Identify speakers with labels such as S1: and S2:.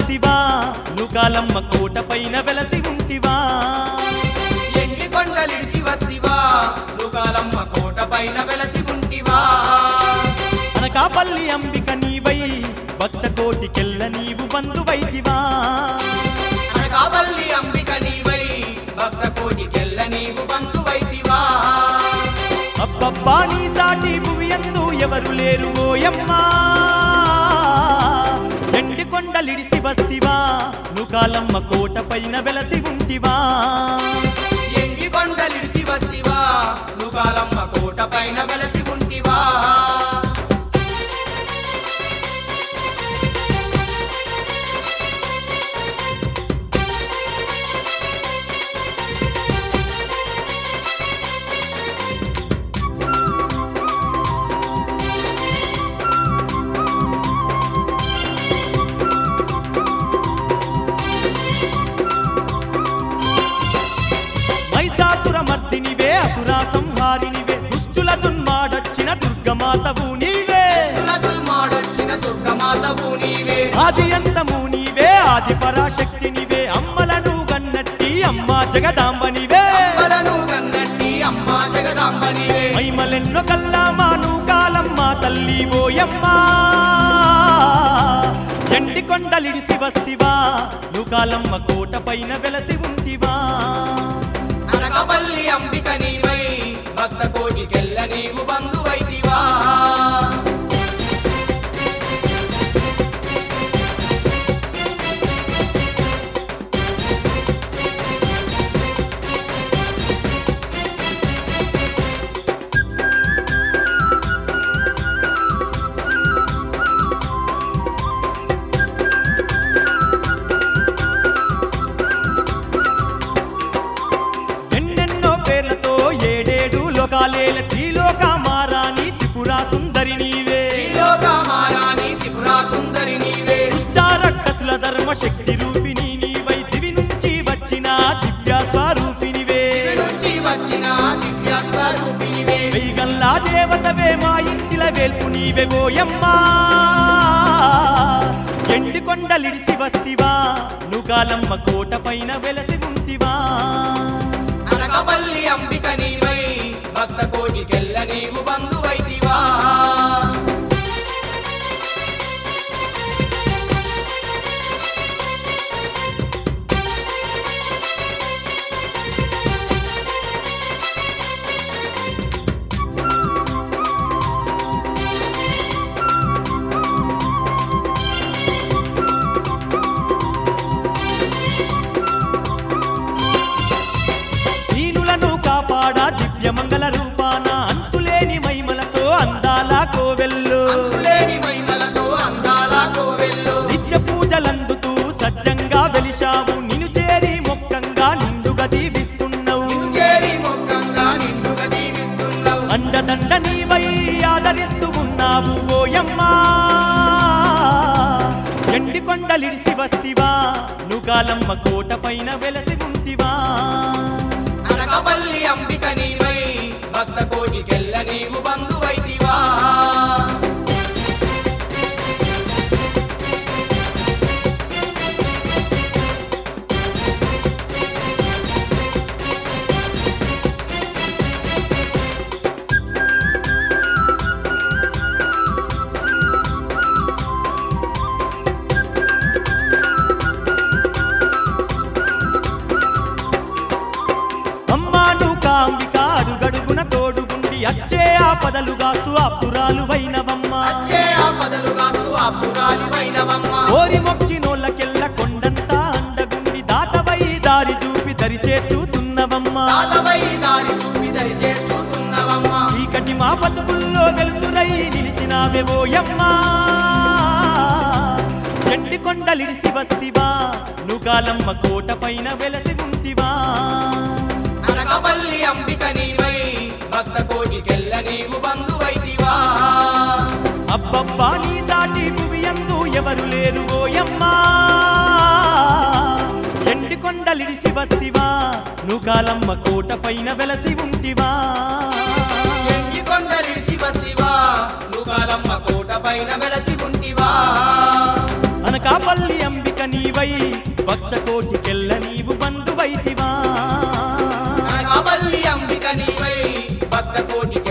S1: వస్తివా నుకాలమ్మ కోట పైన వెలసి ఉంటివా
S2: ఎండి కొండలిడిసి వస్తివా నుకాలమ్మ కోట పైన వెలసి ఉంటివా
S1: అనకాపల్లి అంబిక నీవై భక్త కోటికెల్ల నీవు బంధువైతివా
S2: అనకాపల్లి అంబిక నీవై భక్త కోటికెల్ల నీవు బంధువైతివా
S1: అబ్బబ్బా నీ సాటి భువియందు ఎవరు లేరు ఓయమ్మా ఎండి కొండలిడిసి వస్తివా నుకాలమ్మ కోట పైన వెలసి ఉంటివా
S2: ఎండి కొండలిడిసి వస్తివా నుకాలమ్మ కోట పైన వెలసి ఉంటివా
S1: మైసాసుర మర్దినివే అసురా సంహారినివే దుష్టుల దున్మాడొచ్చిన దుర్గమాతవు నీవే
S2: తులదుల్మాడొచ్చిన దుర్గమాతవు నీవే
S1: ఆది అంతము నీవే ఆది పరాశక్తి నీవే అమ్మలను గన్నట్టి అమ్మా జగదాంబ నీవే
S2: అమ్మలను కన్నట్టి అమ్మా జగదాంబ నీవే
S1: మైమలెన్నో కల్లామాను కాలమ్మ తల్లి ఓయమ్మా ఎండి కొండలిడిసి వస్తివా నుకాలమ్మ కోట పైన వెలసి ఉంటివా
S2: అనకపల్లి అంబిక నీవై భక్త కోటికెల్ల నీవు బంధువైతివా
S1: ఎన్నెన్నో పేర్లతో ఏడేడు లోకాలేల త్రిలోక మారాని త్రిపురా సుందరి నీవే
S2: త్రిలోక మారాని త్రిపురా సుందరి నీవే
S1: దుష్టారక్కసుల ధర్మ శక్తి రూపిణి నీవై దివి నుంచి వచ్చిన దివ్య స్వరూపినివే
S2: దివి నుంచి వచ్చిన దివ్య స్వరూపినివే
S1: వెయ్యగల్లా దేవతవే మా ఇంటిల వేల్పు నీవే ఓయమ్మా ఎండి కొండలిడిసి వస్తివా నుగాలమ్మ కోట పైన వెలసి ఉంటివా
S2: అనకపల్లి అంబిక నీవై భక్త కోటికెల్ల నీవు బంధువైతివా
S1: దీనులను కాపాడా దివ్య మంగళ రూపాన అంతులేని మైమలతో అందాల కోవెల్లు
S2: అంతులేని మహిమలతో అందాల కోవెల్లో
S1: నిత్య పూజలందుతూ సజ్జంగా వెలిశావు నిన్ను చేరి మొక్కంగా నిండుగా దీవిస్తున్నావు
S2: నిన్ను చేరి మొక్కంగా నిండుగా దీవిస్తున్నావు
S1: అండదండ నీవై ఆదరిస్తూ ఉన్నావు ఓయమ్మా ఎండి కొండలిడిసి వస్తివా నుగాలమ్మ కోట పైన వెలసి ఉంటివా
S2: అనకపల్లి అంబిక నీవై భక్త కోటికెల్ల నీవు బంధువైతివా
S1: అమ్మాను కాంబిక అడుగడుగున తోడుగుండి అచ్చే ఆపదలు గాస్తూ అప్పురాలు వైనవమ్మ
S2: అచ్చే ఆపదలు కాస్తూ అప్పురాలివైనవమ్మ
S1: ఓరి మొక్కినోళ్ళకెల్ల కొండంతా అండగుండి దాతవై దారి చూపి దరి చేర్చుతున్నవమ్మ
S2: తాతవై దారి చూపి దరి చేర్చుతున్నవమ్మ
S1: చీకటి మా బతుకుల్లో వెలుతురై నిలిచినావే ఓయమ్మా ఎండి కొండలిడిసి వస్తివా నుగాలమ్మ కోట పైన వెలసి ఉంటివా
S2: అనకపల్లి అంబిక నీవై భక్త కోటికెల్ల నీవు బంధువైతివా
S1: అబ్బబ్బా నీ సాటి భువియందు ఎవరు లేరు ఓయమ్మా ఎండి కొండలిడిసి వస్తివా నుగాలమ్మ కోట పైన వెలసి ఉంటివా
S2: ఎండి కొండలిడిసి వస్తివా నుకాలమ్మ కోట పైన వెలసి ఉంటివా
S1: అనకాపల్లి అంబిక నీ నీవై భక్త కోటికెల్ల నీవు బంధువైతివా
S2: నాగావల్లి అంబిక నీవై భక్త కోటి